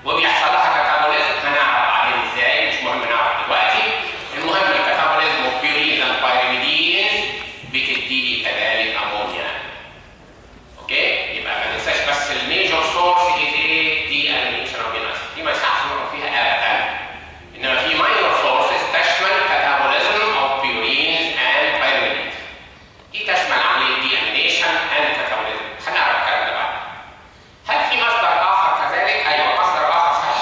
وبيحصل لها كاتابوليزم هنعرف بعدين ازاي مش مهم نعرف دلوقتي المهم الكاتابوليزم اوف بيورينز اند بايريميدينز بتدي كذلك امونيا اوكي يبقى ما ننساش بس الميجور سورس از ايه دي انيميشن امينو اسيد دي ما يصحش نقرا فيها ابدا انما في ماينور سورسز تشمل كاتابوليزم اوف بيورينز اند بايريميدينز دي تشمل عمليه دي انيميشن اند كاتابوليزم هنعرف الكلام ده بعدين هل في مصدر اخر كذلك؟ ايوه مصدر اخر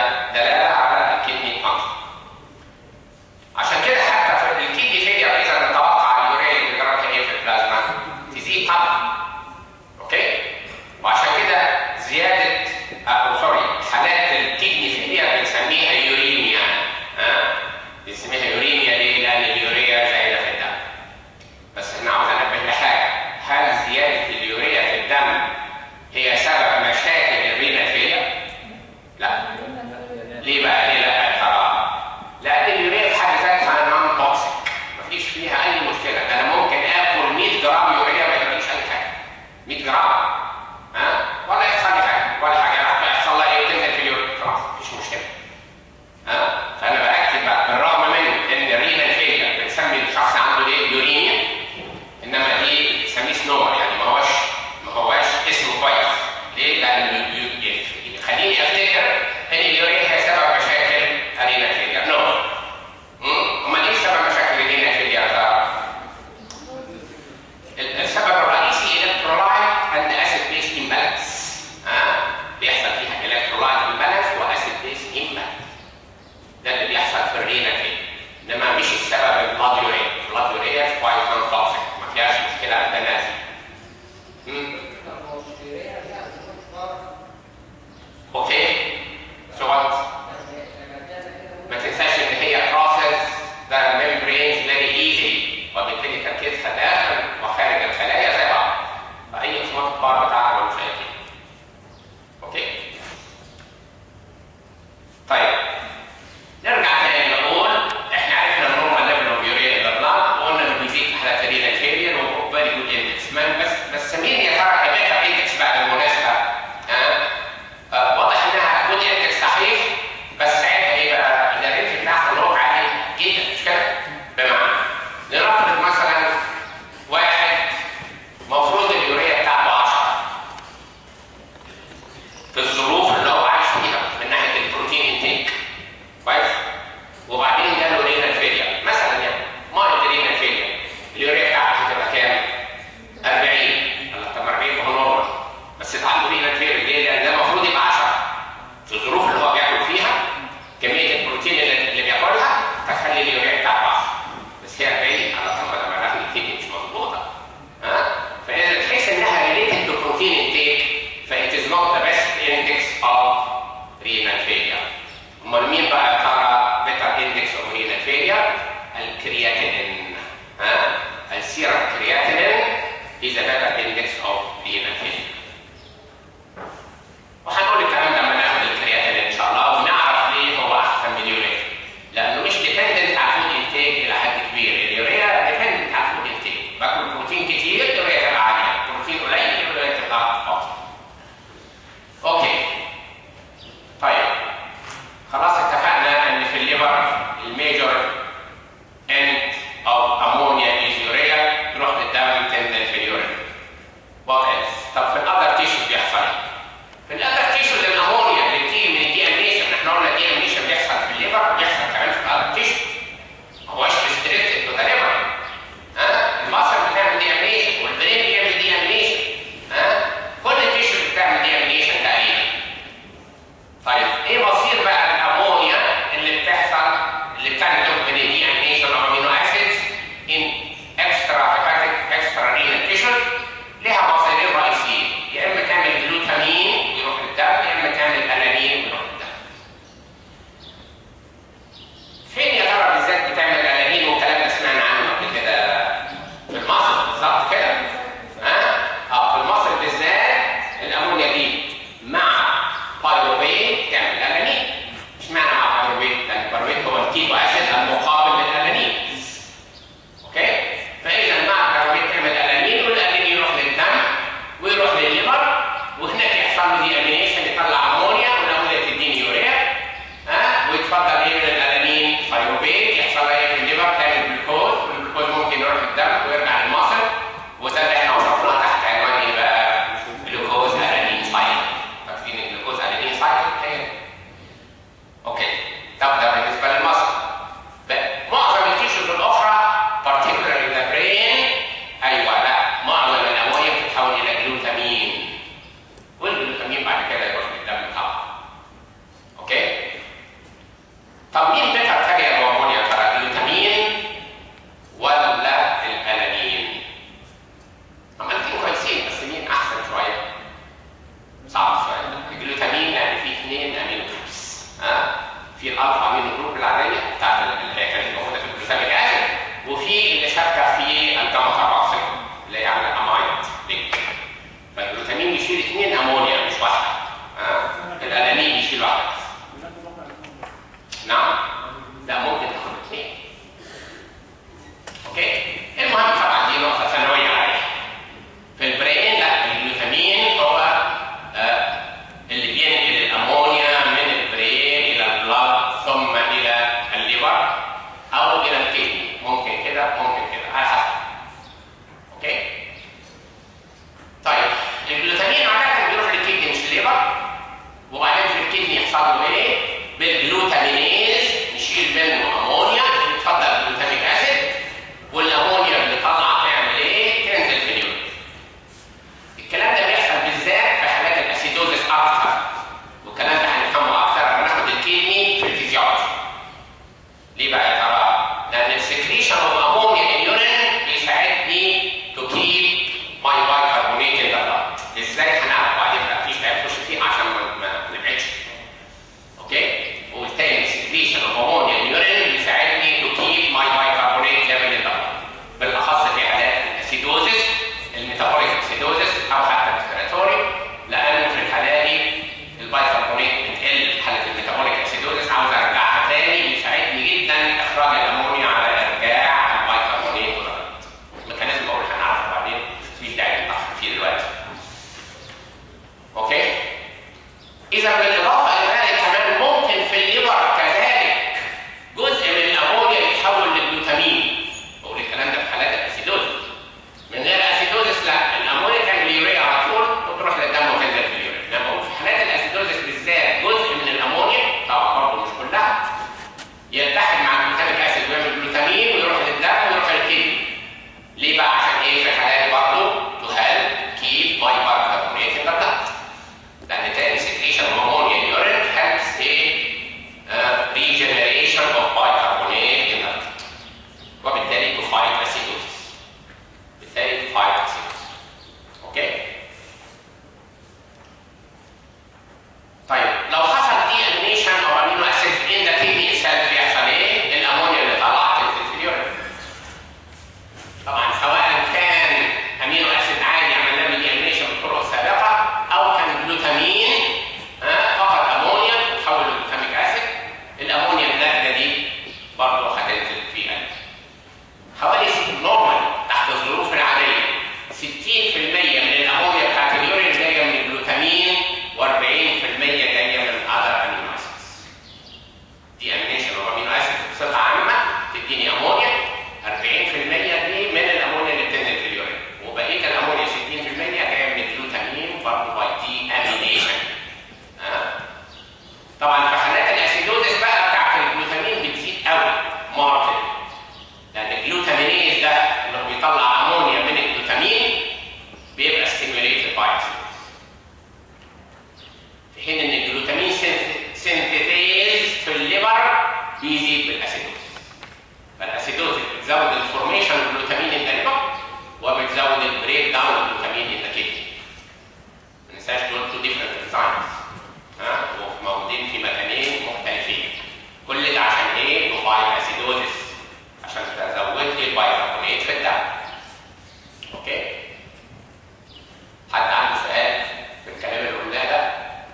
دلاله على الكدني فانكشن عشان كده حتى في الكدني فيلير اذا نتوقع اليوريا اللي جربتها ايه في البلازما تزيد طبعا اوكي وعشان كده زياده او سوري حالات الكدني فيلير بنسميها يوريميا ها بنسميها يوريميا ليه؟ لان اليوريا زايده في الدم بس انا عاوز انبه لحاجه هل زياده اليوريا في الدم هي سبب مشاكل الرينا فيلير؟ لا ليه بقى؟ ليه لا يا ترى؟ لان اليوريا في حد ذاتها نون توكسيك مفيش فيها اي مشكله ده انا ممكن اكل 100 جرام يوريا ما يجريش اي حاجه 100 جرام ها ولا يحصل لي حاجه ولا حاجه راح يحصل لها ايه تنزل في اليوريا خلاص مفيش مشكله ها فانا باكد بقى بالرغم من ان الرينا فيلير بنسمي الشخص عنده ايه يوريميا انما دي بنسميه سنور يعني ما هوش ما هوش اسمه كويس ليه؟ لان ي- ي- يخليني افتكر ان اليوريا هي سبب مشاكل الرينا فيلير نو مم؟ امال ايه سبب مشاكل الرينا فيلير يا ترى؟ ال- السبب الرئيسي الكترولايت اند اسيد بيس امبالانس ها بيحصل فيها الكترولايت امبالانس واسيد بيس امبالانس ده اللي بيحصل في الرينا فيلير انما مش السبب البلاد يوريا البلاد يوريا كويس نون توكسيك ما فيهاش مشكله عند الناس مم. اوكي سو وات ما تنساش ان هي process the membranes very easy وبالتالي تركيزها داخل وخارج الخلايا زي بعض فاي اصوات البار بتاعها ملوش اي قيمه اوكي طيب نرجع تاني نقول احنا عرفنا النورمال ليفل اوف يوريا ان ذا بلاد وقلنا انه بيزيد في حالات الرينال فيلير وفيري جود اندكس بس بس مين يا ترى هيبقى اندكس بقى بالمناسبه ها آه، واضح انها جود اندكس صحيح بس ساعتها ايه بقى؟ ان الريت بتاعها اللي هو عالي جدا مش كده؟ بمعنى لنفرض مثلا واحد مفروض اليوريا بتاعته 10 في الظروف اللي هو عايش فيها من ناحيه البروتين انتيك كويس وبعدين جاله رينال فيلير مثلا يعني مايلد رينال فيلير اليوريا بتاعته هتبقى كام؟ 40 الله طب ما 40 ما هو نورمال بس ده عنده رينال فيلير ليه؟ لان ده المفروض يبقى 10 في الظروف اللي هو بياكل فيها كميه البروتين اللي, اللي بياكلها تخلي اليوريا بتاعته 10 بس هي 40 الله طب ما ده معناها ان الكيدني مش مظبوطه ها؟ فاذا تحس انها ريليتد تو بروتين انتيك فإت is not the best index of renal failure. امال مين بقى يا ترى better index of renal failure؟ الكرياتينين ها؟ السيرم كرياتينين is a better index of renal failure. وهنقول الكلام ده لما ناخد الكرياتينين ان شاء الله ونعرف ليه هو احسن من اليوريا. لانه مش ديبندنت على الفود انتيك الى حد كبير، اليوريا ديبندنت على الفود انتيك، باكل بروتين كتير اليوريا تبقى عاليه، بروتين قليل اليوريا تبقى فاضيه. اوكي طيب خلاص اتفقنا ان في الليفر الميجور اند او امونيا از يوريا تروح للدم تنزل في اليورين وات طب في الاذر تيشو بيحصل ايه؟ في الاذر تيشو الامونيا اللي بتيجي من الدي اميشن احنا قلنا الدي اميشن بيحصل في الليفر بيحصل كمان في الاذر تيشو ما هوش ريستريكتد تو ذا ليفر ها المصل بتعمل دي اميشن والبرين بيعمل دي اميشن ها كل التيشو بتعمل دي اميشن تقريبا طيب ايه مصير بقى الامونيا اللي بتحصل اللي بتعمل دوبامين في الالفا امينو جروب العاديه بتاعت اللي هي كانت موجوده في الجلوتاميك اسيد وفي اللي شابكه في الجاما كاربوكسيل اللي هي عامله امايد لينك فالجلوتامين بيشيل اثنين امونيا مش واحده ها الالانين بيشيل واحده بس نعم لا ممكن تاخد اثنين اوكي المهم طبعا دي نقطه ثانويه عليها في البرين لا الجلوتامين هو آه اللي بينقل الامونيا من البرين الى البلاد ثم الى الليفر او الى الكدني ممكن كده ممكن كده على حسب اوكي طيب الجلوتامين عاده بيروح للكدني مش الليفر وبعدين في الكدني يحصل له ايه؟ بالجلوتامينيز نشيل منه امونيا يتفضل الجلوتاميك اسيد والامونيا اللي طلع تعمل ايه؟ تنزل في اليورين. الكلام ده بيحصل بالذات في حالات الاسيدوزس اكتر والكلام ده هنفهمه اكتر لما ناخد الكدني في الفيزيولوجي. ليه بقى يا ترى؟ لان السكريشن اوف امونيا ان يورين بيساعدني تو كيب ماي بايكربونيت ان ذا ازاي هنعرف بعدين بقى مفيش داعي نخش فيه عشان ما ما نبعدش. اوكي؟ وبالتالي السكريشن اوف امونيا ان يورين بيساعدني تو كيب ماي بايكربونيت ليفل ان ذا بالاخص في حالات الاسيدوزس الميتابوليك اسيدوزس او حتى الريسبيراتوري لان في الحاله دي البايكربونيت بتقل في حاله الميتابوليك اسيدوزس عاوز ارجعها تاني بيساعدني جدا اخراج الامونيا على ارجاع البايكربونيت والغلط. الميكانيزم بقول هنعرفه بعدين مفيش داعي نتاخر فيه دلوقتي. اوكي؟ اذا بالاضافه الى ذلك كمان ممكن في الليفر كذلك جزء من الامونيا يتحول للجلوتامين. بقول الكلام ده في حالات الاسيدوزس. من غير اسيدوزس لا الامونيا تعمل يوريا على طول وتروح للدم وتنزل في اليورين. لما في حالات الاسيدوزس بالذات جزء من الامونيا طبعا برضه مش كلها يتحد مع الجلوتاميك اسيد ويعمل جلوتامين ويروح للدم ويروح للكدني. ليه بقى؟ عشان ايه في الحالات دي برضه to help keep my bicarbonate in the blood. لان تاني secretion of ammonia in urine helps a uh, regeneration of bicarbonate in the blood. وبالتالي to fight acidosis. بالتالي to fight acidosis. اوكي؟ طيب لو حصل دي امينيشن او امينو اسيد ان ذا كدني itself بيحصل ايه؟ الامونيا اللي طلعت تنزل في اليورين. طبعا سواء كان امينو اسيد عادي عملناه بالامينيشن بالطرق السابقه او كان جلوتامين ها فقط امونيا تحول لجلوتاميك اسيد الامونيا الناتجه دي برضه هتنزل في القلب. حوالي نورمال تحت الظروف العاديه 60% من الامونيا بتاعت اليورين جايه من الجلوتامين و40% جايه من اذر امينو اسيدز. دي امينيشن اوف امينو اسيد بصفه عامه تديني امونيا 40% دي من الامونيا اللي بتنزل في اليورين وبقيه الامونيا 60% جايه من الجلوتامين برضه باي دي امينيشن. ها؟ طبعا في حالات الاسيدوزس بقى بتاعت الجلوتامين بتزيد قوي ماركت لان الجلوتامينيز ده اللي بيطلع امونيا من الجلوتامين بيبقى ستيموليتد باي في حين ان الجلوتامين سينثيتيز في الليفر بيزيد بالاسيدوز فالاسيدوز بتزود الفورميشن الجلوتامين ان الليفر وبتزود البريك داون الجلوتامين ان كيدني ما ننساش دول تو ديفرنت ديزاينز ها وموجودين في مكانين مختلفين كل ده عشان ايه؟ موبايل اسيدوزس عشان تزود لي البايكربونات في الدم اوكي حد عنده سؤال في الكلام اللي قلناه ده؟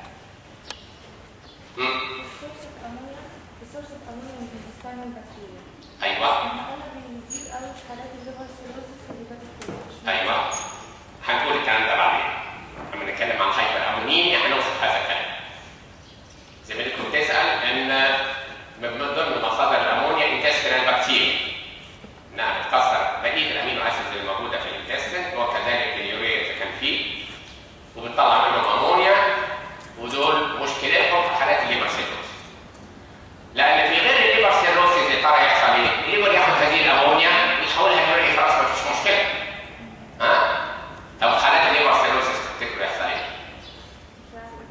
مم. السورس الأمونيا السورس الأمونيا من الانتستاينال بكتيريا ايوه احنا قلنا بيزيد قوي في حالات الليفر سيروزس اللي فاتت كده ايوه هنقول الكلام ده بعدين لما نتكلم عن الهايبر امونيميا هنوصف هذا الكلام زميلتكم تسال ان من ضمن مصادر الامونيا انتستينال بكتيريا انها بتكسر بقيه الامينو اسيدز اللي موجوده في الانتستين وكذلك اليوريا اذا كان فيه وبتطلع منهم امونيا ودول مشكلتهم في حالات الليفر سيروس لان في غير الليفر سيروسيس يا ترى يحصل ايه؟ الليفر ياخد هذه الامونيا يحولها ليوريا خلاص ما فيش مشكله ها؟ طب في حالات الليفر سيروسيس تفتكروا يحصل ايه؟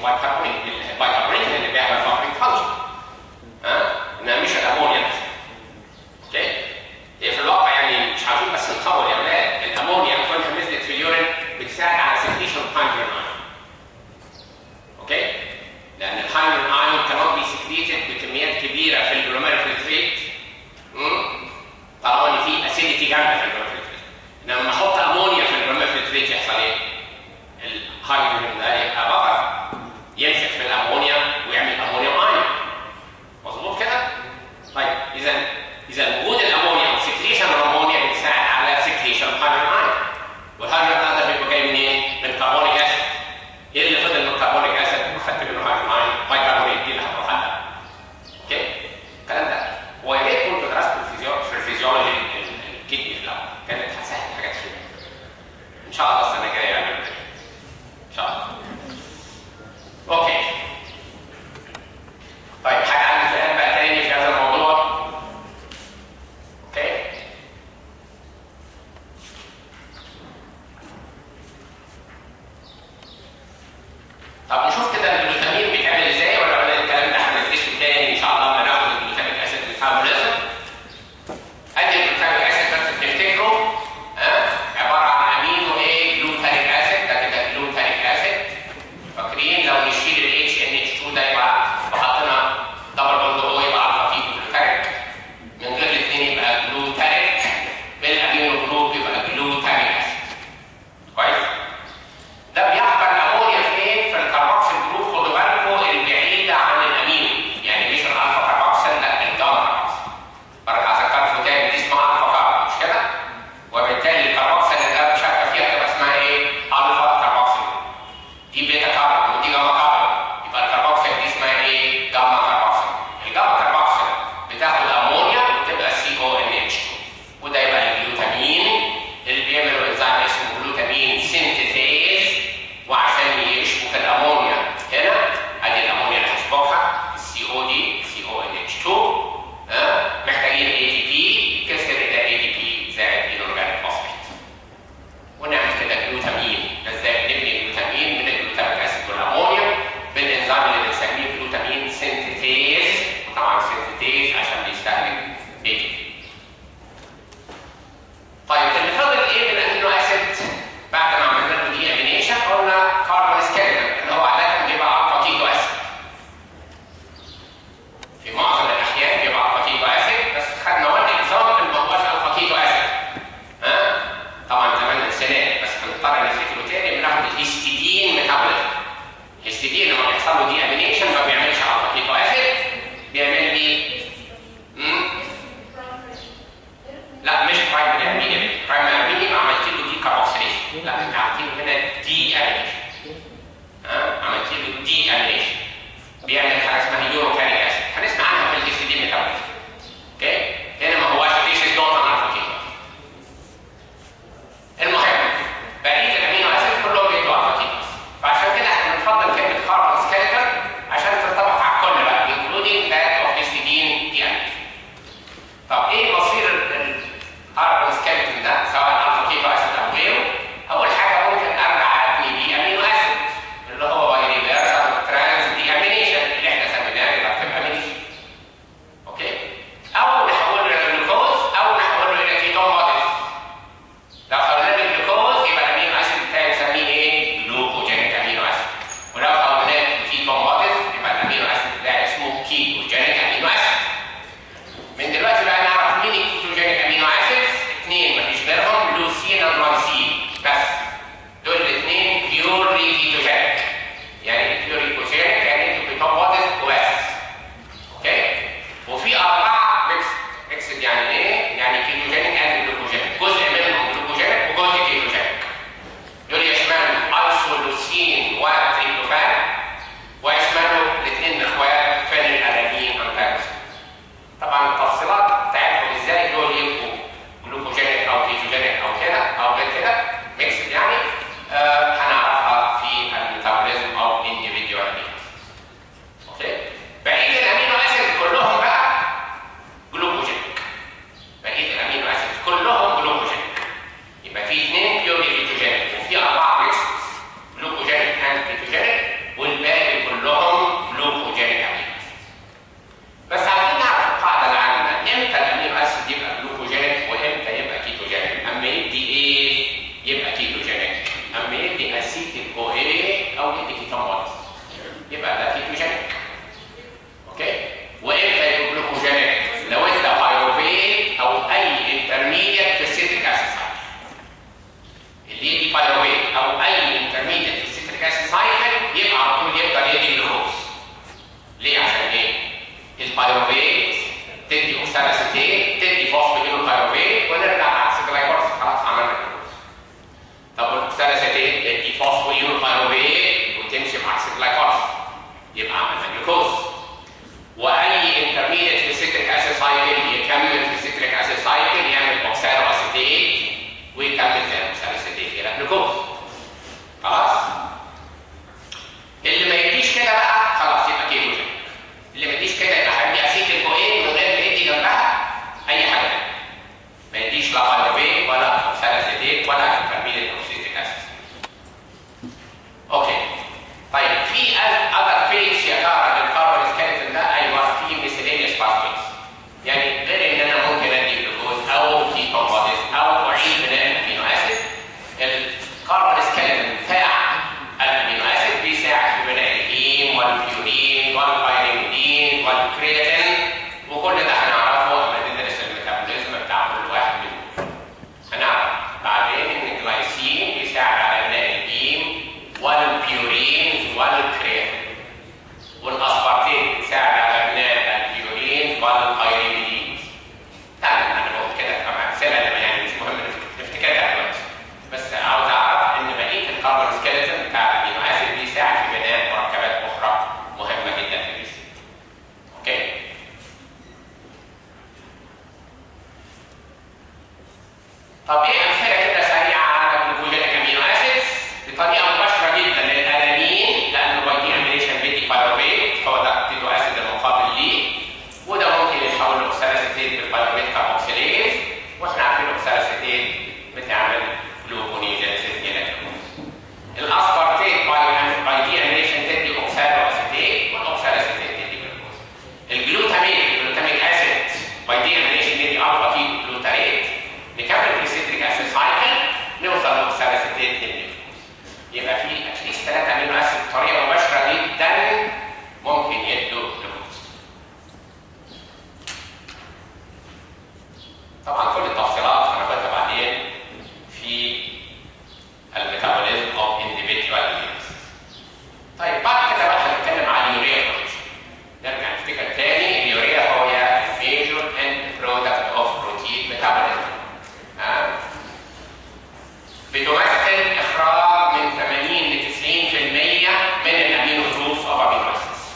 البايكربونيك البايكربونيك اللي بيعمل فابريك فانكشن ها انها مش الامونيا نفسها اوكي هي في الواقع يعني مش عارفين بس نطول يا اولاد الامونيا كونها نزلت في اليورين بتساعد على سكريشن هايدروجين ايون اوكي لان الهايدروجين ايون cannot be secreted بكميات كبيره في الجلوميرال فلتريت طالما ان في اسيديتي جامده في الجلوميرال فلتريت انما لما احط امونيا في الجلوميرال فلتريت يحصل ايه؟ الهايدروجين ده يبقى بفر يمسك في الامونيا ويعمل امونيوم ايون مظبوط كده؟ طيب اذا اذا وجود الامونيا او سكريشن الامونيا بتساعد على سكريشن الهيدروجين ايون والهيدروجين ايون ده بيبقى جاي منين؟ من كربونيك اسيد ايه اللي فضل من كربونيك اسيد وخدت منه هيدروجين ايون بايكربونيت دي اللي هتروح لها اوكي الكلام ده هو يا ريت كنت درست الفيزيو في الفيزيولوجي الكدني في الاول كانت هتسهل حاجات كتير ان شاء الله السنه الجايه يعني ان شاء الله اوكي طيب حاجه عندي سؤال بقى تاني في هذا الموضوع اوكي طب نشوف كده الجلوتامين بيتعمل ازاي ولا ولا الكلام ده هندرسه تاني ان شاء الله لما ناخد الجلوتاميك اسيد ميتابوليزم ادي الجلوتاميك اسيد بس تفتكروا ها عباره عن امينو ايه جلوتاميك اسيد ده كده جلوتاميك اسيد فاكرين لو نشيل ال HNH2 ده يبقى وحطينا دبل بوند او يبقى الفا كيتو جلوتاميك من غير الاثنين يبقى جلوتاميك بالامينو جروب يبقى جلوتاميك اسيد كويس ده بيحضر الامونيا فين؟ في الكربوكسيل جروب خدوا بالكم البعيده عن الامينو يعني مش الالفا كربوكسيل لا الجاما كربوكسيل برجع اذكركم تاني دي اسمها الفا كرب مش كده؟ وبالتالي الكربوكسيل اللي ده شاكه فيها تبقى اسمها ايه؟ الفا كربوكسيل دي بيتا كارب ودي جاما كارب يبقى الكربوكسيل دي اسمها ايه؟ جاما كربوكسيل الجاما كربوكسيل بتاخد امونيا وتبقى سي او ان اتش وده يبقى الجلوتامين اللي بيعملوا انزيم اسمه جلوتامين سينثيز وعشان يشبك الامونيا هنا ادي الامونيا اللي هشبكها السي او دي سي او ان اتش 2 ها محتاجين اي تي بي كسر ده اي تي بي زائد اينورجانيك فوسفيت ونعمل كده جلوتامين ازاي بنبني جلوتامين من الجلوتاميك اسيد والامونيا بالانزيم اللي بنسميه جلوتامين سينثيز طبعا سينثيز عشان بيستهلك اي تي بي طيب اللي فاضل ايه من الامينو اسيد بعد ما عملنا له دي امينيشن قلنا كاربون سكيلتون اللي هو عاده بيبقى الفا كيتو اسيد في معظم الاحيان بيبقى الفا كيتو اسيد بس خدنا وان اكزامبل ما هوش الفا كيتو اسيد ها طبعا زمان نسيناه بس هنضطر نفتكره تاني بناخد الهيستidine ميتابوليزم الهيستidine لما بيحصل له دي امينيشن ما بيعملش الفا كيتو اسيد بيعمل لي مم؟ لا مش برايمري اميني برايمري اميني ما عملت له دي كاربوكسيليشن لا انت عملت له هنا دي امينيشن ها عملت له دي امينيشن بيعمل حاجه اسمها يوروكاريك اسيد هنسمع عنها في الاس دي ميتابوليزم اوكي هنا ما هواش ليش دوت عن الفا كيتو المهم بقيه الامينو اسيد كلهم بيدوا الفا كيتو فعشان كده احنا بنفضل كلمه كاربون سكيلتون عشان ترتبط على الكل بقى including that of histidine دي امينيشن طب ايه مصير الكربون سكيلتون ده سواء الفا كيتو اسيد او غيره؟ اول حاجه ممكن ارجع ابني بيه امينو اسيد اللي هو باي ريفرسال ترانس دي امينيشن اللي احنا سميناه ريدكتيف امينيشن. اوكي؟ او نحوله الى جلوكوز او نحوله الى كيتون بوديز. لو حولناه للجلوكوز يبقى الامينو اسيد بتاعي نسميه ايه؟ جلوكوجينيك امينو اسيد. ولو حولناه لكيتون بوديز يبقى الامينو اسيد بتاعي اسمه كيتوجينيك امينو اسيد. من دلوقتي بقى نعرف مين الكيتوجينيك امينو اسيدز اثنين مفيش غيرهم لا بايروبيت ولا اوكسالاسيتيت ولا انترميديت اوكسيتيك اسيد اوكي طيب في اذر فيتس يا ترى للكاربون سكيلتون ده ايوه في miscellaneous pathways يعني غير ان انا ممكن ادي جلوكوز او في كومبوديز او اعيد بناء الامينو اسيد الكاربون سكيلتون بتاع الامينو اسيد بيساعد في بناء الهيم والبيورين والبايريميدين والكرياتين وكل ده هنعرفه لما ندرس الميتابوليزم بتاع كل واحد منهم هنعرف بعدين ان الجلايسين بيساعد على بناء الهيم والبيورين والكرياتين والاسبارتين بتساعد على بناء البيورين والبايريميدين تعالى انا بقول كده طبعا امثله لما يعني مش مهم نفتكرها دلوقتي بس عاوز اعرف ان بقيه الكاربون سكيلتون بتاع الامينو اسيد بيساعد في بناء مركبات اخرى مهمه جدا في الجسم. اوكي؟ طب ايه امثله كده سريعه على جلوكوجينيك امينو اسيدز بطريقه مباشره جدا للالانين لانه باي دي اميليشن بيدي بايروبيت هو ده التيتو اسيد المقابل ليه وده ممكن يتحول لاوكسالاسيتيت بالبايروبيت كاربوكسيليز واحنا عارفين الاوكسالاسيتيت بتعمل جلوكونيجينيسيس الى جلوكوز. الاسبارتيت باي باي دي اميليشن تدي اوكسالو اسيتيت والاوكسالاسيتيت تدي جلوكوز. الجلوتامين الجلوتاميك اسيد باي دي اميليشن تدي الفا كيتو جلوتاريت نكمل في السيتريك اسيد سايكل نوصل لاوكسالاسيتيت تدي جلوكوز. يبقى في اتليست ثلاثه امينو اسيد بطريقه مباشره جدا ممكن يدوا جلوكوز. طبعا كل التفصيلات هناخدها بعدين في الميتابوليزم اوف individual units. طيب بعد كده بقى هنتكلم عن اليوريا برودكشن. نرجع نفتكر تاني اليوريا هو الميجور اند برودكت اوف بروتين ميتابوليزم. بتمثل اخراج من 80 ل 90% من الامينو جروبس اوف امينو اسيدز.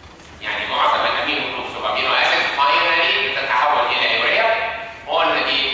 يعني معظم الامينو جروبس اوف امينو اسيدز فاينالي بتتحول الى يوريا قلنا دي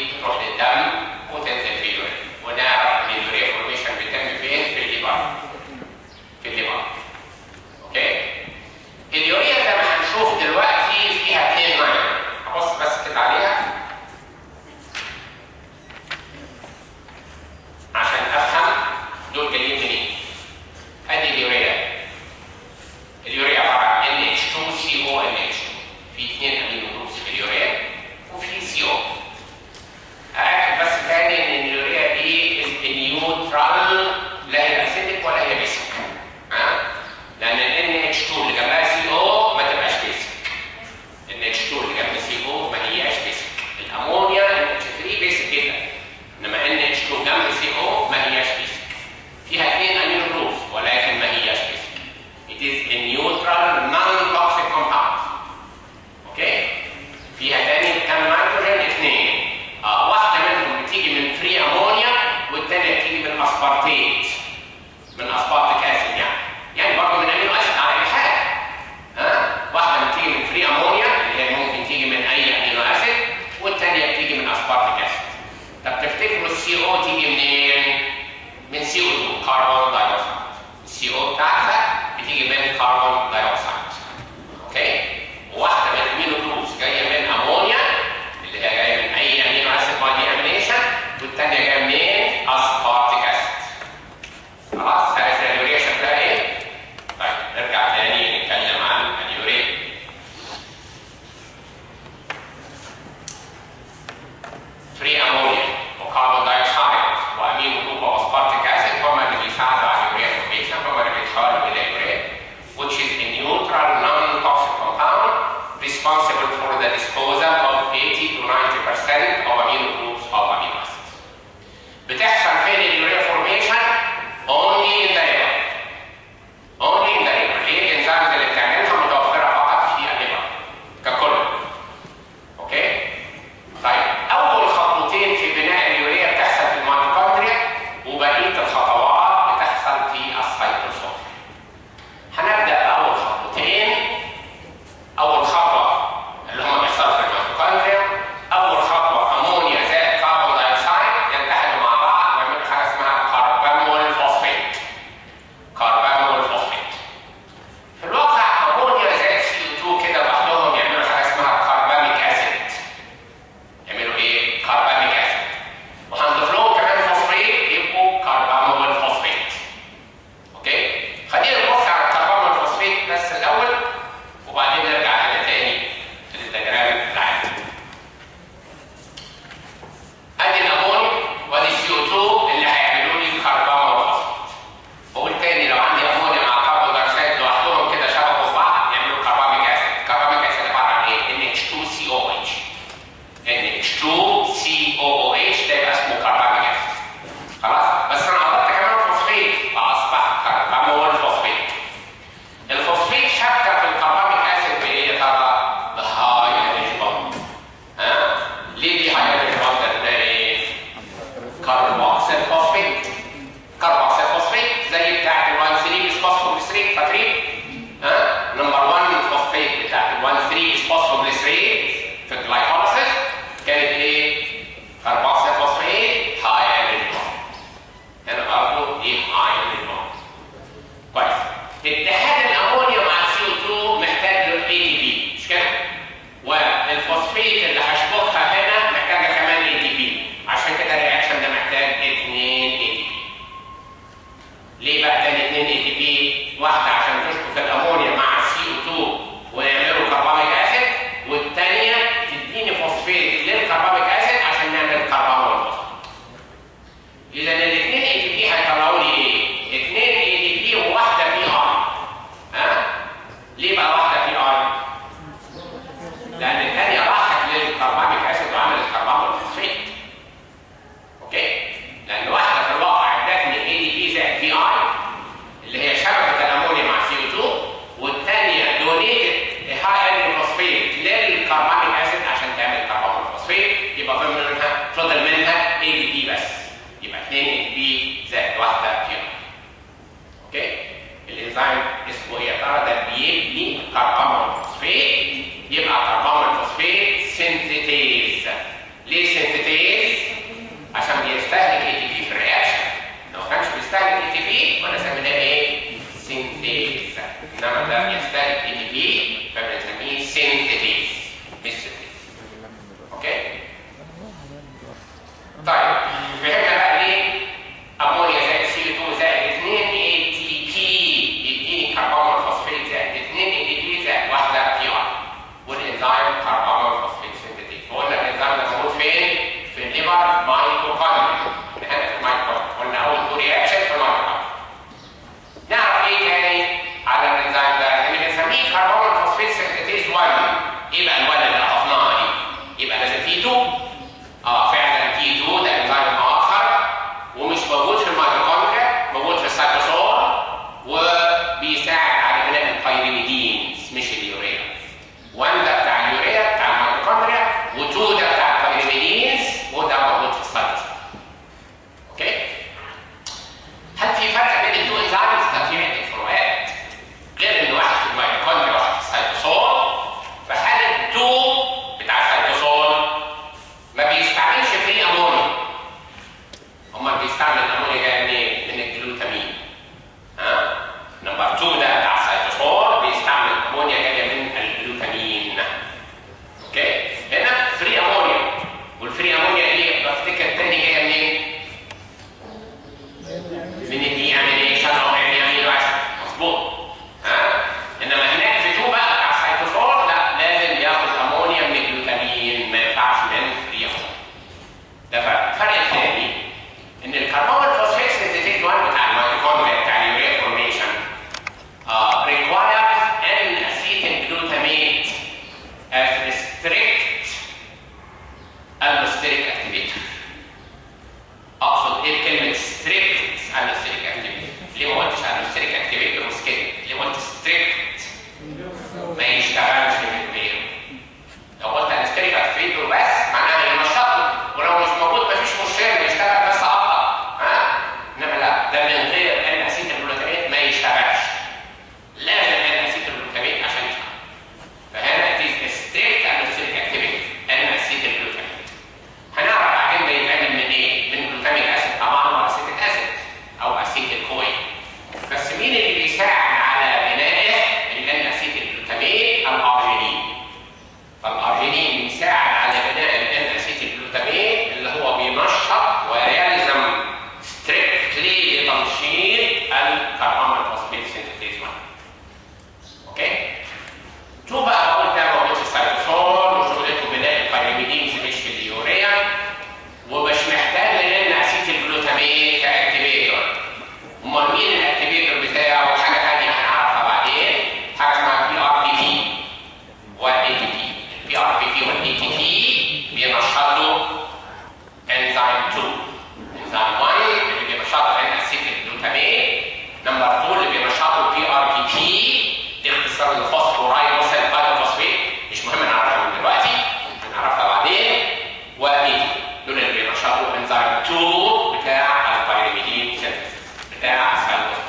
H2COOH ده يبقى اسمه كرباميك اسيد خلاص بس انا اضفت كمان فوسفيت فاصبح كربامول فوسفيت الفوسفيت شبكه في الكرباميك اسيد بايه يا ترى؟ بهاي انرجي بوند ها؟ ليه دي هاي انرجي بوند ده ايه؟ كربوكسيل فوسفيت كربوكسيل فوسفيت زي بتاعت ال 1 3 فوسفوجليسريت فاكرين؟ ها؟ نمبر 1 فوسفيت بتاعت ال 1 3 فوسفوجليسريت في الجلايكوليسيس كانت ايه؟ كربوكسيل فوسفيت هاي انرجي بوند هنا برضه دي هاي انرجي بوند كويس اتحاد الامونيا مع السي او 2 محتاج له اي تي بي مش كده؟ والفوسفيت اللي هشبكها هنا محتاجه كمان اي تي بي عشان كده الرياكشن ده محتاج اثنين اي تي بي ليه بقى تاني اثنين اي تي بي؟ واحده عشان تشبك الامونيا مع السي او 2 ويعملوا كرباميك اسيد والثانيه تديني فوسفيت للكرباميك اسيد عشان نعمل كربامول فوسفيت اذا الاثنين اي تي بي هيطلعوا لي ايه؟ اثنين اي تي بي وواحده بي اي ها؟ ليه بقى واحده بي اي؟ لان الثانيه راحت للكرباميك اسيد وعملت كربامول فوسفيت اوكي؟ لان واحده في الواقع ادتني اي دي بي زائد بي اي اللي هي شبكه الامونيا مع سي او 2 والثانيه دونيتد هاي انرجي فوسفيت للكرباميك اسيد عشان تعمل كربامول فوسفيت يبقى فضل منها فضل منها اي دي بي بس يبقى 2 اي دي بي زائد واحده بي اي اوكي الانزيم اسمه ايه يا ترى ده بيبني كربامول فوسفيت يبقى كربامول فوسفيت سينثيتيز ليه سينثيتيز عشان بيستهلك اي تي بي في الرياكشن لو ما كانش بيستهلك اي تي بي كنا سميناه ايه سينثيز انما ده بيستهلك اي تي بي فبنسميه سينثيتيز مش سينثيز اوكي طيب فهمنا بقى ليه امونيا زائد سي 2 زائد 2 اي تي بي يديني كربون فوسفيت زائد 2 اي تي بي زائد واحده بي ار والانزيم كربون فوسفيت سنتيتيز وقلنا الانزيم ده موجود فين؟ في الليفر مايتوكوندريا هنا في الميتوكوندريا قلنا اول تو رياكشن في الميتوكوندريا نعرف ايه تاني على الانزيم ده؟ اللي بنسميه كربون فوسفيت سنتيتيز 1 ايه بقى الولد اللي اضفناها دي؟ يبقى لازم في 2 اه فعلا تي 2 ده انزيم اخر ومش موجود في الميتوكوندريا موجود في السيتوسول وبيساعد على بناء البيريميدينز مش اليوريا 1 ده بتاع اليوريا بتاع الميتوكوندريا و2 ده بتاع البيريميدينز وده موجود في السيتوسول اوكي هل في فرق بين التو انزيمز ده في عده فروقات غير ان واحد في الميتوكوندريا وواحد في السيتوسول فهل التو بتاع السيتوسول ما بيستعملش فري امونيا امال بيستعمل الامونيا جايه منين؟ من الجلوتامين ها نمبر 2 ده بتاع السيتوسول بيستعمل امونيا جايه من الجلوتامين اوكي هنا فري امونيا والفري امونيا دي بفتكر تاني جايه منين؟ من الدي امينيشن او ان امينو اسيد مظبوط ها انما هناك في تو بقى بتاع السيتوسول لا لازم ياخد امونيا من الجلوتامين ما ينفعش من فري امونيا ده فرق الفرق الثاني ان الكربون فوسفيت سنتيتيز 1 بتاع الميتوكوندريا بتاع اليوريا فورميشن uh, requires an acetyl glutamate as a strict allosteric activator اقصد ايه كلمه ستريكت allosteric activator ليه ما قلتش allosteric activator وسكت ليه ما قلت ستريكت ما يشتغلش من غيره لو قلت allosteric activator بس معناها ينشطه ولو مش موجود مفيش مشكله يشتغل بس ابطا ها انما لا ده من غير ان اسيد الجلوتاميت ما يشتغلش لازم ان اسيد الجلوتاميت عشان يشتغل فهنا it is a strict allosteric activator ان اسيد الجلوتاميت هنعرف بعدين ده يتعمل من ايه؟ من جلوتاميك اسيد طبعا واسيتيك اسيد او اسيد الكوين بس مين اللي بيساعد على بنائه الان اسيد الجلوتاميت الارجينين فالارجينين بيساعد على بناء الان اسيد الجلوتاميت اللي هو بينشط ويلزم ستريكتلي لتنشيط الكربون فوسفيت سينثيز 1 اوكي شوف بقى بقول ده موجود في السيتوسول وشغلته بناء البيريميدينز مش في اليوريا ومش محتاج لان اسيد الجلوتاميت كاكتيفيتور امال مين الاكتيفيتور بتاعه حاجه ثانيه هنعرفها بعدين حاجه اسمها بي ار بي تي والاي تي تي البي ار بي تي والاي تي تي بينشطوا بتاع السايتوسول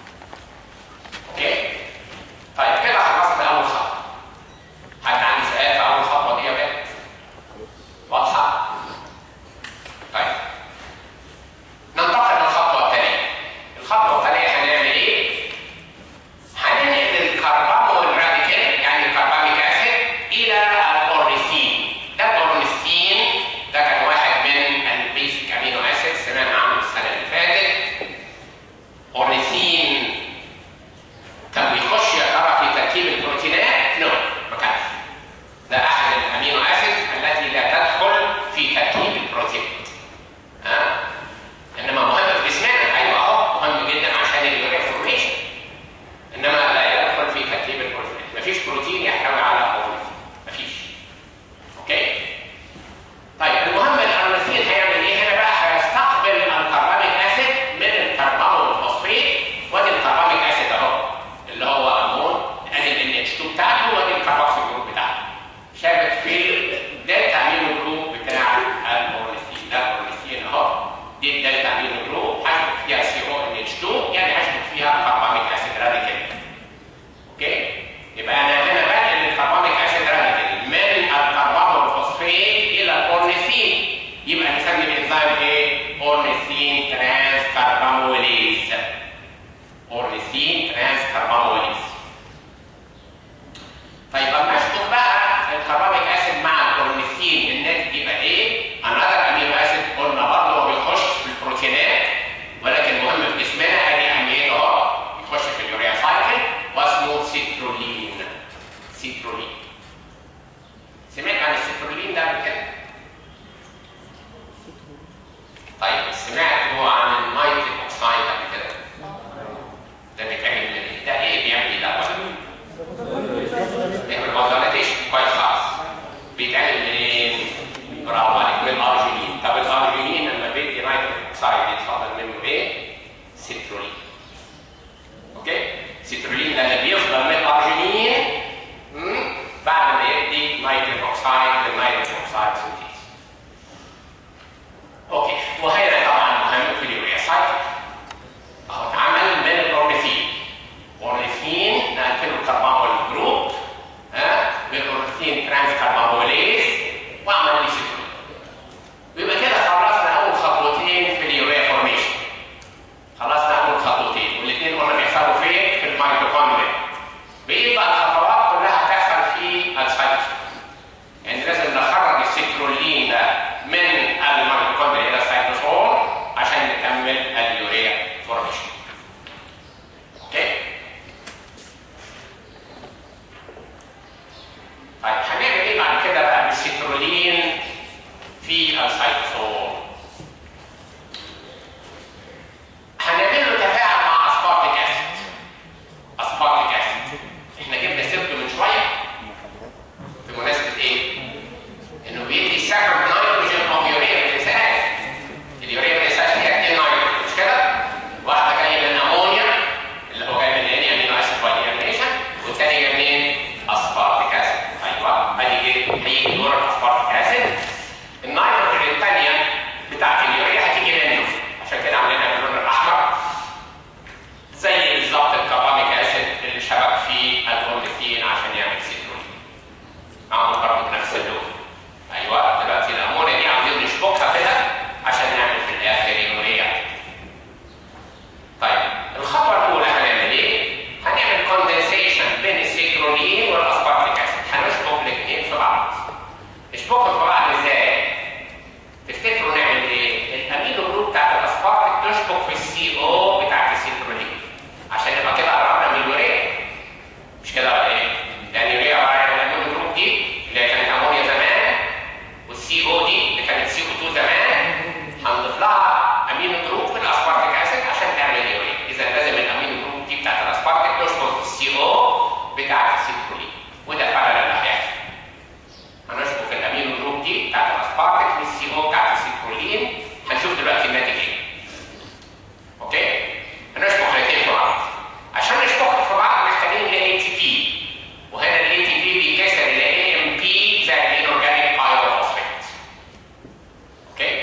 اوكي طيب كده خلصنا اول خطوه حد عنده سؤال في اول خطوه دي يا بنت واضحه طيب ننتقل للخطوه الثانيه الخطوه الثانيه هنعمل ايه هننقل الكربون والراديكال يعني الكرباميك اسيد الى الاورنيثين ده الاورنيثين ده كان واحد من البيسك امينو اسيد سمعنا عنه السنه اللي فاتت اورنيثين كان بيخش يا ترى في تركيب البروتينات؟ نو ما كانش ده احد الامينو اسيد التي لا تدخل في تركيب البروتين ها انما مهم في جسمنا ايوه اهو مهم جدا عشان اليوريا فورميشن انما لا يدخل في تركيب البروتين مفيش بروتين يحتوي على اورنيثين مفيش اوكي طيب المهم الارنيثين هيعمل ايه هنا بقى هيستقبل الكرباميك اسيد من الكربون الفوسفيت وادي الكرباميك اسيد اهو اللي هو امون ادي ال NH2 بتاعته وادي الكربوكسيل جروب بتاعته شابك في الدلتا امينو جروب بتاع الاورنيثين ده الاورنيثين اهو دي الدلتا امينو جروب هشبك فيها سي او ان اتش 2 يعني هشبك فيها كرباميك اسيد راديكال اوكي يبقى انا هنا بنقل الكرباميك اسيد راديكال من الكربون الفوسفيت الى الاورنيثين يبقى نسمي الانزيم ايه؟ اورنيثين ترانس كرباموليز اورنيثين ترانس كرباموليز طيب اما اشبك بقى الكرباميك اسيد مع الاورنيثين الناتج يبقى ايه؟ انذر امينو اسيد قلنا برضه هو بيخش في البروتينات ولكن مهم في جسمنا ادي اهميته اهو يخش في اليوريا سايكل واسمه سيترولين سيترولين سمعت عن السيترولين ده قبل كده؟ طيب سمعتوا عن النيتريك اوكسايد قبل كده؟ ده بيتعمل من ايه؟ ده ايه بيعمل ايه ده ولا بيعمل فازوليتيشن كويس خالص بيتعمل منين؟ برافو عليك من الارجينين طب الارجينين لما بيدي نيتريك اوكسايد يتفضل منه ايه؟ سيترولين اوكي؟ سيترولين ده اللي بيفضل من الارجينين مم، بعد ما يدي نيتريك اوكسايد للنيتريك اوكسايد سنتيز اوكي وهنا طبعا مهم في اليوريا سايكل اهو اتعمل من الاورنيثين اورنيثين نقلت له الكربامول جروب ها بالاورنيثين ترانس كرباموليز واعمل لي سيترولين ويبقى كده خلصنا اول خطوتين في اليوريا فورميشن خلصنا اول خطوتين والاثنين قلنا بيحصلوا فين؟ في الميتوكوندريا بيبقى الخطوات كلها تحصل في السيتوسول يعني لازم نخرج السيترولين ده من الميتوكوندريا الى السيتوسول عشان نكمل اليوريا فورميشن اوكي طيب هنعمل ايه بعد كده بقى بالسيترولين في السيتوسول هنعمل له تفاعل مع اسبارتيك اسيد اسبارتيك اسيد احنا جبنا سيرته من شويه بمناسبه ايه؟ انه بيدي سكر نيتروجين اوف يوريا ما تنساهاش اليوريا ما تنساهاش فيها اثنين نيتروجين مش كده؟ واحده جايه من امونيا اللي هو جاي من اني امينو اسيد بايدياميشن والثانيه جايه منين؟ اسبارتيك اسيد ايوه ادي جه هيجي دور الاسبارتيك اسيد النيتروجين الثانيه بتاعت اليوريا هتيجي منه عشان كده عاملينها باللون الاحمر زي بالظبط الكرباميك اسيد اللي شبك فيه الاورنيثين عشان يعمل سيترولين معاهم برضه نفس اللون ايوه دلوقتي الامونيا دي عاوزين نشبكها كده عشان نعمل في الاخر يوريا طيب الخطوه الاولى هنعمل ايه؟ هنعمل كوندنسيشن بين السيترولين والاسبارتيك اسيد هنشبك الاثنين في بعض نشبكهم في بعض ازاي؟ تفتكروا نعمل ايه؟ الامينو جروب بتاعت الاسبارتيك تشبك في السي او بتاعت السيترولين عشان يبقى كده قربنا من اليوريا مش كده ولا ايه؟ يعني اليوريا عباره عن الامينو جروب دي اللي هي كانت امونيا زمان والسي او دي اللي كانت سي او 2 زمان هنضيف لها امينو جروب من الاسبارتيك اسيد عشان تعمل يوريا اذا لازم الامينو جروب دي بتاعت الاسبارتيك تشبك في السي او بتاعت السيترولين وده فعلا اللي هيحصل هنشبك الامينو جروب دي بتاعت الاسبارتيك في السي او بتاعت السيترولين هنشوف دلوقتي الناتج ايه اوكي هنشبك الاثنين في بعض عشان نشبكهم في بعض محتاجين ل اي تي بي وهنا الاي تي بي بيكسر ال اي ام بي زي الاورجانيك بايوفوسفيت اوكي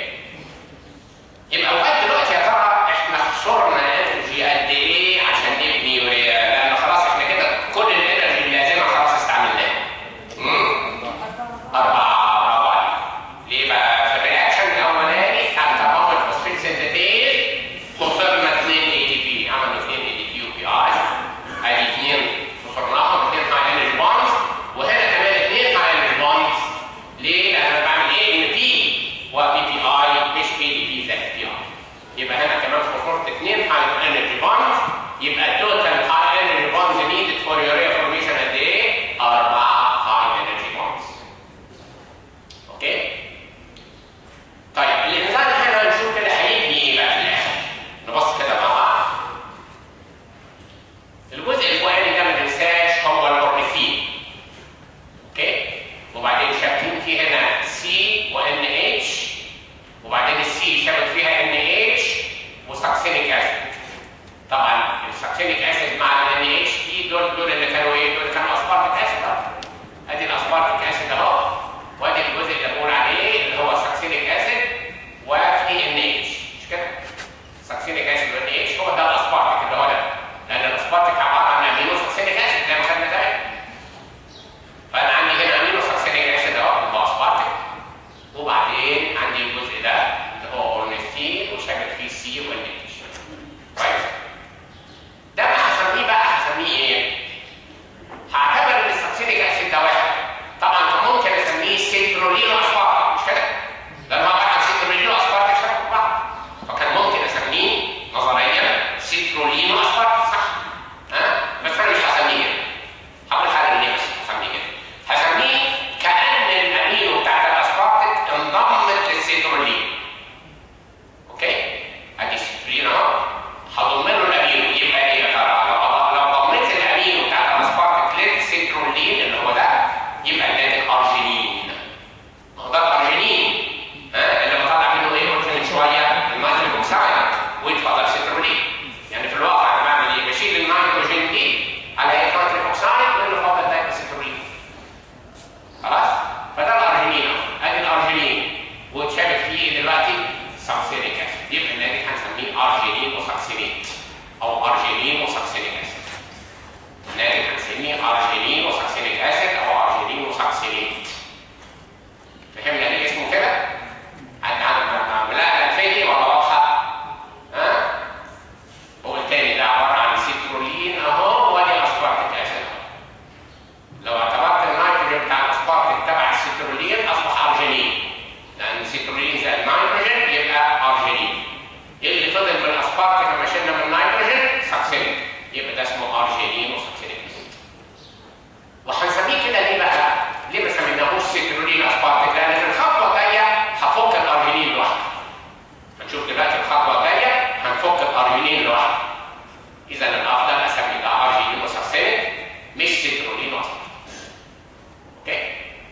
ايه دلوقتي؟ ساكسينيك اسيد يبقى الناتج هنسميه ارجينين وساكسينيت او ارجينين وساكسينيك اسيد الناتج هنسميه ارجينين وساكسينيك اسيد او ارجينين وساكسينيت فهمنا ليه اسمه كده؟ عملها الفيدي ولا واضحه؟ ها؟ هو التاني ده عباره عن سيترولين اهو وادي اسبارتيك اسيد لو اعتبرت النيتروجين بتاع الاسبارتيك تبع السيترولين اصبح ارجينين لان السيترولين زائد النيتروجين يبقى ارجينين ايه اللي فضل من الاسبارتيك لما شلنا من النيتروجين؟ ساكسينيك يبقى ده اسمه ارجينين وساكسينيك وهنسميه كده ليه بقى؟ ليه ما سميناهوش سيترولين اسبارتيك؟ لان في الخطوه الجايه هفك الارجينين لوحده. هنشوف دلوقتي الخطوه الجايه هنفك الارجينين لوحده. اذا الافضل اسمي ده ارجينين وساكسينيك مش سيترولين اسبارتيك. اوكي؟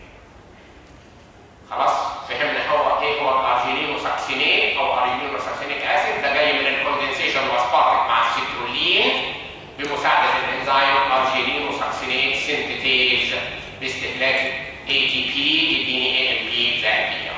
خلاص فهمنا هو ايه هو الارجينين وساكسينيت او ارجينين وساكسينيك اسيد ده جاي من الكوندنسيشن واسبارتيك مع السيترولين بمساعده الانزيم ارجينين وساكسينيت سينتيتيز باستهلاك اي تي بي يديني اي ام بي زائد بي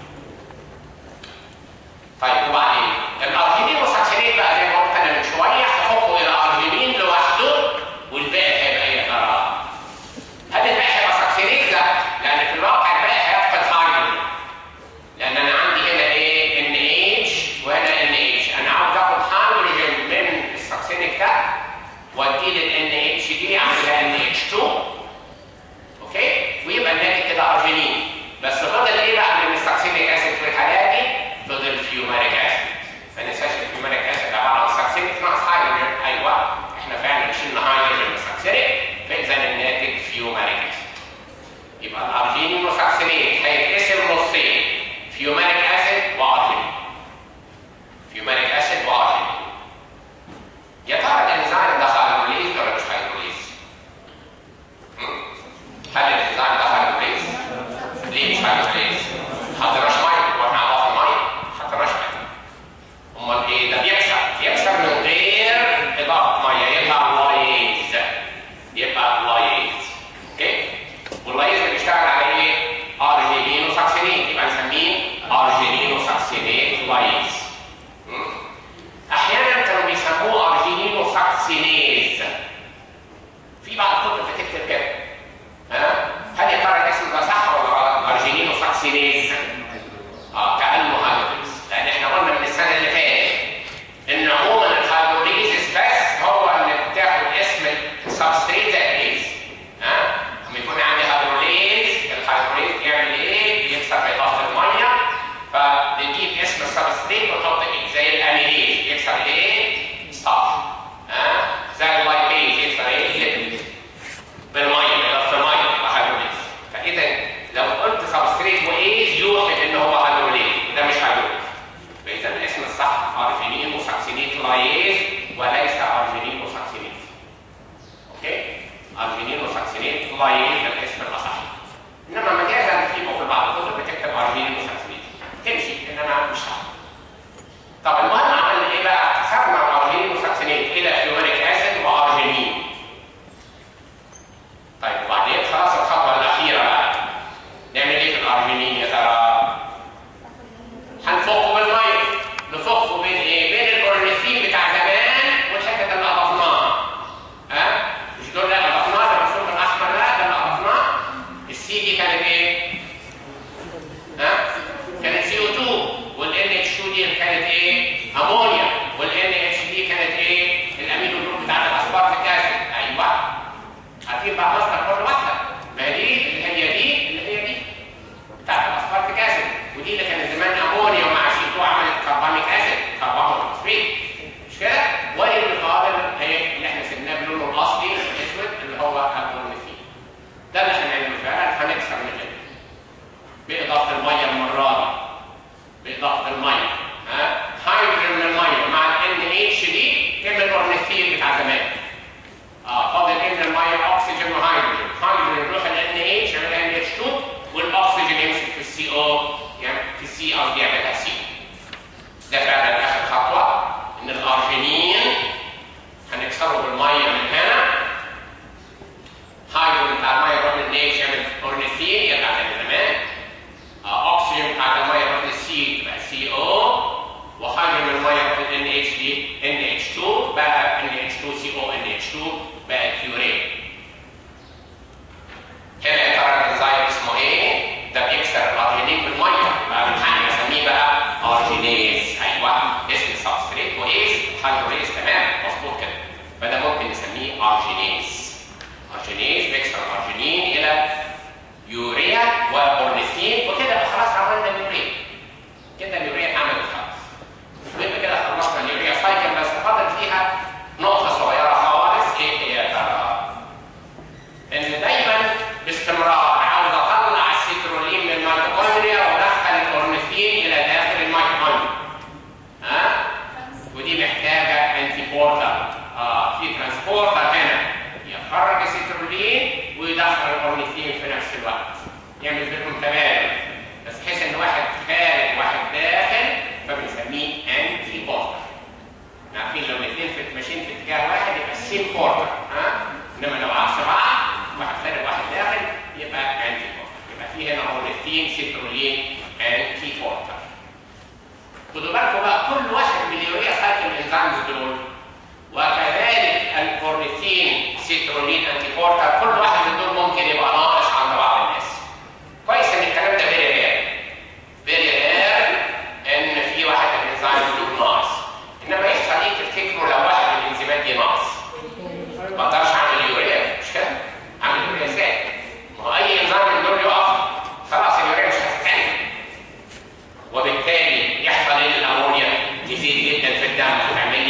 طيب وبعدين الارجينين وساكسينيت بقى زي ما قلت انا من شويه هفكه الى ارجينين لوحده والباقي هيبقى ايه يا ترى؟ هل الباقي هيبقى ساكسينيت؟ لا لان في الواقع الباقي هيفقد هيدروجين لان انا عندي هنا ايه ان اتش وهنا ان اتش انا عاوز اخد هيدروجين من الساكسينيك ده واديه للان اتش دي اعملها ان اتش 2 اوكي ويبقى الناتج كده ارجينين بس فضل ايه بقى من الساكسينيك اسيد في الحاله دي فضل فيوماريك اسيد ما ننساش الفيوماريك اسيد عباره عن ساكسينيك ناقص هيدروجين ايوه احنا فعلا شلنا هيدروجين من الساكسينيك فاذا الناتج فيوماريك اسيد يبقى الارجينين وساكسينيت هيتقسم نصين فيوماريك اسيد وارجينين فيوماريك اسيد وارجينين يا ترى الانزيم ده هيدروليز ولا مش هيدروليز؟ هم؟ هل الانزيم ده هيدروليز؟ ليه مش هيدروليز؟ حضرش ميه واحنا عرفنا ميه حضرش ميه امال ايه ده بيكسب بيكسب من غير اضافه ميه يبقى لايز يبقى لايز اوكي واللايز اللي بيشتغل على ايه؟ ارجينين وساكسينيت يبقى نسميه ارجينين وساكسينيت لايز مم؟ احيانا كانوا بيسموه ارجينين وساكسينيز في بعض الكتب بتكتب كده ها هل يا ترى الاسم ده صح ولا غلط ارجينين وساكسينيز اه كانه هيدروليز لان احنا قلنا من السنه اللي فاتت ان عموما الهيدروليزس بس هو اللي بتاخد اسم السبستريت زائد بيز ها لما يكون عندي هيدروليز الهيدروليز يعمل ايه؟ يكسر باضافه الميه فنجيب اسم السبستريت ونحط ايه زي الاميليز يكسر ايه؟ ستارش ها زي اللايبيز يكسر ايه؟ ليبيد بالميه باضافه الميه يبقى هيدروليز فاذا لو قلت سبستريت وايز يوحي ان هو هيدروليز ده مش هيدروليز فاذا الاسم الصح ارجينين وساكسينيت لايز وليس ارجينين وساكسينيت اوكي ارجينين وساكسينيت لايز ده الاسم الاصح انما مجازا في في بعض الكتب بتكتب ارجينين وساكسينيت تمشي انما مش صح طب المهم عملنا ايه بقى؟ كسرنا الارجينين وساكسينيت الى فيوريك اسيد وارجينين طيب وبعدين خلاص الخطوه الاخيره بقى نعمل ايه في الارجينين يا ترى؟ هنفكه بالميه نفكه بين ايه؟ بين الاورنيثين بتاع زمان والحته اللي اضفناها ها؟ مش دول اللي اضفناها ده الرسوم الاحمر لا ده اللي اضفناه السي دي كانت ايه؟ ها؟ كانت سي او 2 والان اتش 2 دي كانت ايه؟ امونيا والان اتش دي كانت ايه؟ الامينو جروب بتاعت الاسبارتيك اسيد ايوه عارفين بقى مصدر كل واحده ما هي دي اللي هي دي اللي هي دي بتاعت الاسبارتيك اسيد ودي اللي كانت زمان امونيا ومع سي 2 عملت كربونيك اسيد كربون فوسفيت مش كده؟ والمقابل هي اللي احنا سيبناه بلونه الاصلي الاسود اللي هو البروميثين ده اللي هنعمله فعلا هنكسر من هنا باضافه الميه المره دي باضافه الميه ها هيدروجين من الميه مع الان اتش دي كم الاورنيثين بتاع زمان اه فاضل ان الميه اكسجين وهيدروجين هيدروجين يروح الان اتش يعمل ان اتش 2 والاكسجين يمسك في السي او يعني في السي قصدي يعملها سي ده فعلا اخر خطوه ان الارجينين هنكسره بالميه من هنا هيدروجين بتاع الميه يروح للان اتش يعمل اورنيثين يرجع زي زمان آه، اكسجين بتاع الميه يروح للسي يبقى خدوا بالكم بقى كل واحد من اليوريا سايكل انزيمز دول وكذلك الكورنيثين سيترونين انتي بورتر كل واحد من دول ممكن يبقى ناقص عند بعض الناس. كويس ان الكلام ده فيري رير. فيري رير ان في واحد من الانزيمز دول ناقص. انما يحصل ايه تفتكروا لو واحد من الانزيمات دي ناقص؟ ما اقدرش اعمل يوريا مش كده؟ اعمل يوريا ازاي؟ ما هو اي انزيم من دول يقف خلاص اليوريا مش هتتعمل. وبالتالي يحصل ايه الامونيا تزيد جدا في الدم وتعمل